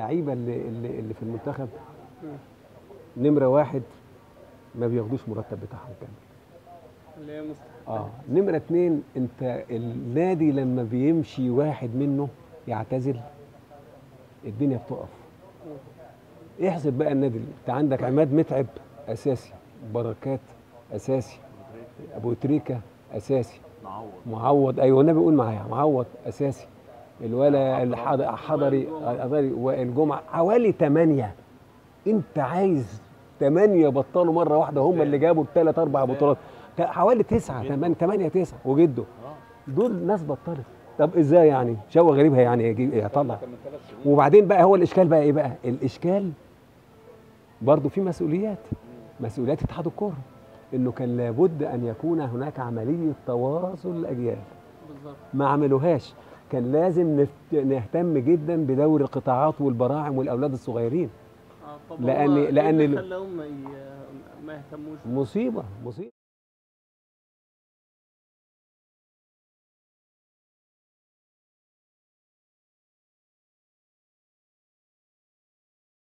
اللعيبه اللي, اللي, اللي في المنتخب مم. نمره واحد ما بياخدوش مرتب بتاعهم كامل اللي هي مستحيل اه نمره اتنين انت النادي لما بيمشي واحد منه يعتزل الدنيا بتقف احسب بقى النادي انت عندك عماد متعب اساسي بركات اساسي ابو تريكه اساسي معوض معوض ايوه النبي بيقول معايا معوض اساسي الولا الحض- حضري حضري والجمعه حوالي ثمانيه انت عايز ثمانيه بطلوا مره واحده هم اللي جابوا الثلاث اربع بطولات تا- حوالي تسعه ثمانيه ثمانيه تسعه وجده اه دول ناس بطلت طب ازاي يعني شو غريب يعني يجي- يطلع وبعدين بقى هو الاشكال بقى ايه بقى الاشكال برضه في مسؤوليات مسؤوليات اتحاد الكوره انه كان لابد ان يكون هناك عمليه تواصل الاجيال بالظبط ما عملوهاش كان لازم نفت- نهتم جدا بدور القطاعات والبراعم والاولاد الصغيرين اه طب لأن- هو إيه لأن اللي ال- خلاهم ما ي- ما يهتموش مصيبه مصيبه